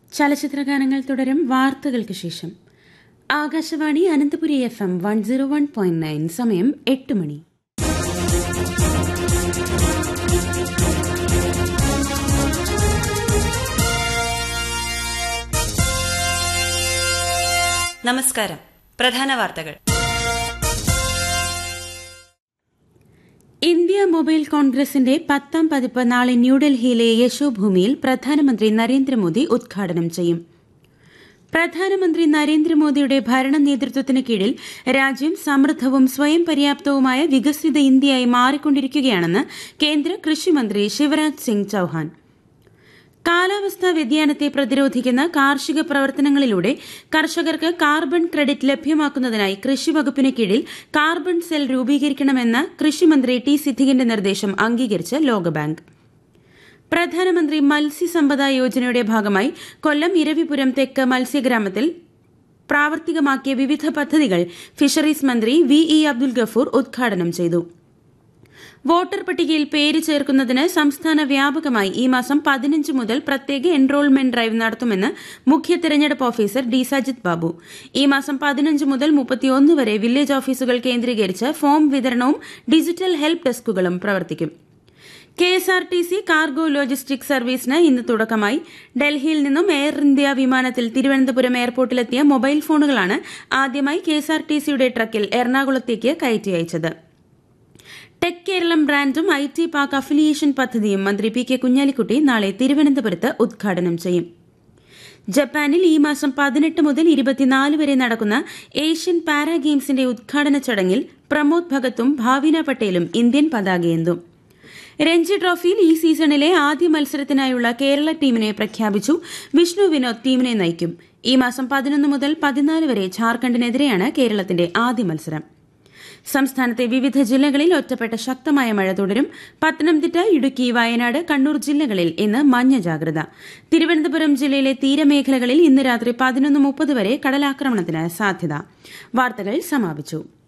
ചലച്ചിത്രഗാനങ്ങൾ തുടരും വാർത്തകൾക്ക് ശേഷം Akashvani Ananthapuri F M one zero one point nine സമയം എട്ട് മണി നമസ്കാരം പ്രധാന വാർത്തകൾ ഇന്ത്യ മൊബൈൽ കോൺഗ്രസിന്റെ പത്താം പതിപ്പ് നാളെ ന്യൂഡൽഹിയിലെ യശോഭൂമിയിൽ പ്രധാനമന്ത്രി നരേന്ദ്രമോദി ഉദ്ഘാടനം ചെയ്യും പ്രധാനമന്ത്രി നരേന്ദ്രമോദിയുടെ ഭരണ നേതൃത്വത്തിന് കീഴിൽ രാജ്യം സമൃദ്ധവും സ്വയം പര്യാപ്തവുമായ വികസിത ഇന്ത്യയായി മാറിക്കൊണ്ടിരിക്കുകയാണെന്ന് കേന്ദ്ര കൃഷിമന്ത്രി ശിവരാജ് സിംഗ് ചൌഹാൻ കാലാവസ്ഥാ വ്യതിയാനത്തെ പ്രതിരോധിക്കുന്ന കാർഷിക പ്രവർത്തനങ്ങളിലൂടെ കർഷകർക്ക് കാർബൺ ക്രെഡിറ്റ് ലഭ്യമാക്കുന്നതിനായി കൃഷി വകുപ്പിന് കീഴിൽ കാർബൺ സെൽ രൂപീകരിക്കണമെന്ന കൃഷിമന്ത്രി ടി സിദ്ദിഖിന്റെ നിർദ്ദേശം അംഗീകരിച്ച് ലോകബാങ്ക് പ്രധാനമന്ത്രി മത്സ്യസമ്പദ യോജനയുടെ ഭാഗമായി കൊല്ലം ഇരവിപുരം തെക്ക് മത്സ്യഗ്രാമത്തിൽ പ്രാവർത്തികമാക്കിയ വിവിധ പദ്ധതികൾ ഫിഷറീസ് മന്ത്രി വി ഇ അബ്ദുൽ ഗഫൂർ ഉദ്ഘാടനം ചെയ്തു വോട്ടർ പട്ടികയിൽ പേര് ചേർക്കുന്നതിന് സംസ്ഥാന വ്യാപകമായി ഈ മാസം പതിനഞ്ച് മുതൽ പ്രത്യേക എൻറോൾമെന്റ് ഡ്രൈവ് നടത്തുമെന്ന് മുഖ്യ തെരഞ്ഞെടുപ്പ് ഓഫീസർ ഡി സജിത് ബാബു ഈ മാസം പതിനഞ്ച് മുതൽ മുപ്പത്തിയൊന്ന് വരെ വില്ലേജ് ഓഫീസുകൾ കേന്ദ്രീകരിച്ച് ഫോം വിതരണവും ഡിജിറ്റൽ ഹെൽപ്പ് ഡെസ്കുകളും പ്രവർത്തിക്കും K S R T C cargo logistic സർവീസിന് ഇന്ന് തുടക്കമായി ഡൽഹിയിൽ നിന്നും എയർ ഇന്ത്യ വിമാനത്തിൽ തിരുവനന്തപുരം എയർപോർട്ടിലെത്തിയ മൊബൈൽ ഫോണുകളാണ് ആദ്യമായി കെ എസ് ആർ ടി സിയുടെ ട്രക്കിൽ എറണാകുളത്തേക്ക് കയറ്റി അയച്ചത് ടെക് കേരളം ബ്രാൻഡും ഐ ടി പാർക്ക് അഫിലിയേഷൻ പദ്ധതിയും മന്ത്രി പി കെ കുഞ്ഞാലിക്കുട്ടി നാളെ തിരുവനന്തപുരത്ത് ഉദ്ഘാടനം ചെയ്യും ജപ്പാനിൽ ഈ മാസം പതിനെട്ട് മുതൽ ഇരുപത്തിനാല് വരെ നടക്കുന്ന ഏഷ്യൻ പാരാ ഗെയിംസിന്റെ ഉദ്ഘാടന ചടങ്ങിൽ പ്രമോദ് ഭഗത്തും ഭാവിന പട്ടേലും ഇന്ത്യൻ പതാകയേന്തും രഞ്ജി ട്രോഫിയിൽ ഈ സീസണിലെ ആദ്യ മത്സരത്തിനായുള്ള കേരള ടീമിനെ പ്രഖ്യാപിച്ചു വിഷ്ണു വിനോദ് ടീമിനെ നയിക്കും ഈ മാസം പതിനൊന്ന് മുതൽ പതിനാല് വരെ ഝാർഖണ്ഡിനെതിരെയാണ് കേരളത്തിന്റെ ആദ്യ മത്സരം സംസ്ഥാനത്തെ വിവിധ ജില്ലകളിൽ ഒറ്റപ്പെട്ട ശക്തമായ മഴ തുടരും പത്തനംതിട്ട ഇടുക്കി വയനാട് കണ്ണൂർ ജില്ലകളിൽ ഇന്ന് മഞ്ഞ ജാഗ്രത തിരുവനന്തപുരം ജില്ലയിലെ തീരമേഖലകളിൽ ഇന്ന് രാത്രി പതിനൊന്ന് മുപ്പത് വരെ കടലാക്രമണത്തിന് സാധ്യത വാർത്തകൾ സമാപിച്ചു